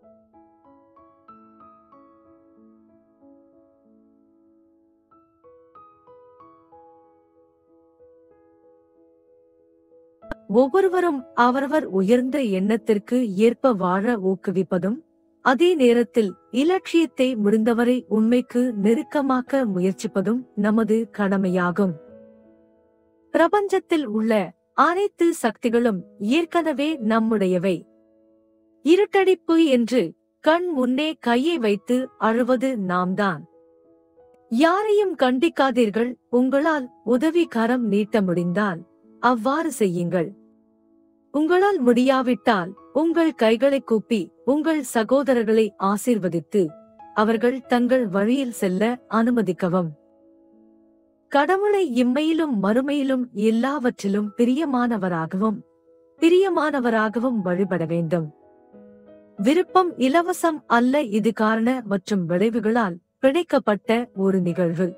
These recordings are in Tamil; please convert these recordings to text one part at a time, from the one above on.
ஒவ்வொருவரும் அவரவர் உயர்ந்த எண்ணத்திற்கு ஏற்ப வாழ ஊக்குவிப்பதும் அதே நேரத்தில் இலட்சியத்தை முடிந்தவரை உண்மைக்கு நெருக்கமாக்க முயற்சிப்பதும் நமது கடமையாகும் பிரபஞ்சத்தில் உள்ள அனைத்து சக்திகளும் ஏற்கனவே நம்முடையவை இருட்டடிப்பு என்று கண் முன்னே கையை வைத்து அழுவது நாம்தான் யாரையும் கண்டிக்காதீர்கள் உங்களால் உதவி கரம் நீட்ட முடிந்தால் அவ்வாறு செய்யுங்கள் உங்களால் முடியாவிட்டால் உங்கள் கைகளை கூப்பி உங்கள் சகோதரர்களை ஆசீர்வதித்து அவர்கள் தங்கள் வழியில் செல்ல அனுமதிக்கவும் கடவுளை இம்மையிலும் மறுமையிலும் எல்லாவற்றிலும் பிரியமானவராகவும் பிரியமானவராகவும் வழிபட வேண்டும் விருப்பம் இலவசம் அல்ல இது காரண மற்றும் விளைவுகளால் பிணைக்கப்பட்ட ஒரு நிகழ்வு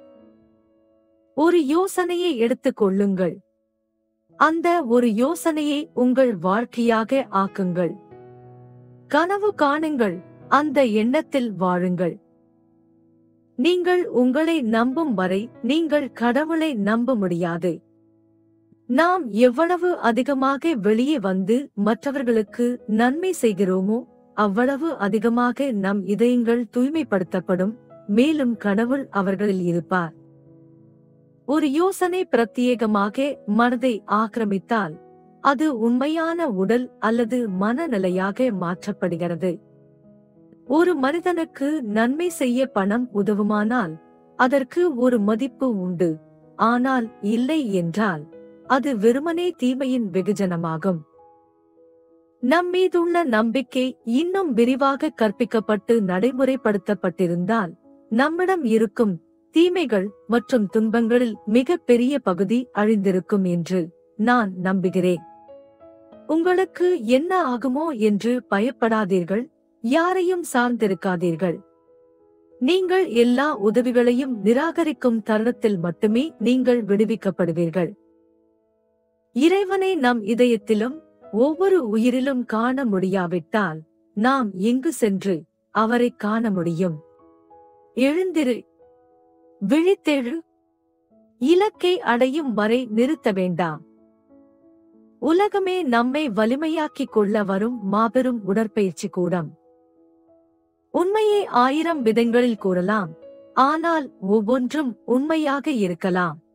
ஒரு யோசனையை எடுத்துக் கொள்ளுங்கள் அந்த ஒரு யோசனையை உங்கள் வாழ்க்கையாக ஆக்குங்கள் கனவு காணுங்கள் அந்த எண்ணத்தில் வாழுங்கள் நீங்கள் உங்களை நம்பும் வரை நீங்கள் கடவுளை நம்ப முடியாது நாம் எவ்வளவு அதிகமாக வெளியே வந்து மற்றவர்களுக்கு நன்மை செய்கிறோமோ அவ்வளவு அதிகமாக நம் இதயங்கள் தூய்மைப்படுத்தப்படும் மேலும் கடவுள் அவர்களில் இருப்பார் ஒரு யோசனை பிரத்யேகமாக மனதை ஆக்கிரமித்தால் அது உண்மையான உடல் அல்லது மனநிலையாக மாற்றப்படுகிறது ஒரு மனிதனுக்கு நன்மை செய்ய பணம் உதவுமானால் அதற்கு ஒரு மதிப்பு உண்டு ஆனால் இல்லை என்றால் அது வெறுமனே தீமையின் வெகுஜனமாகும் நம்மீதுள்ள நம்பிக்கை இன்னும் விரிவாக கற்பிக்கப்பட்டு நடைமுறைப்படுத்தப்பட்டிருந்தால் நம்மிடம் இருக்கும் தீமைகள் மற்றும் துன்பங்களில் மிக பெரிய பகுதி அழிந்திருக்கும் என்று நான் நம்புகிறேன் உங்களுக்கு என்ன ஆகுமோ என்று பயப்படாதீர்கள் யாரையும் சார்ந்திருக்காதீர்கள் நீங்கள் எல்லா உதவிகளையும் நிராகரிக்கும் தருணத்தில் மட்டுமே நீங்கள் விடுவிக்கப்படுவீர்கள் இறைவனை நம் இதயத்திலும் ஒவ்வொரு உயிரிலும் காண முடியாவிட்டால் நாம் எங்கு சென்று அவரை காண முடியும் எழுந்திரு விழித்தெழு இலக்கை அடையும் வரை நிறுத்த வேண்டாம் உலகமே நம்மை வலிமையாக்கிக் கொள்ள வரும் மாபெரும் உடற்பயிற்சி கூடம் உண்மையை ஆயிரம் விதங்களில் கூறலாம் ஆனால் ஒவ்வொன்றும் உண்மையாக இருக்கலாம்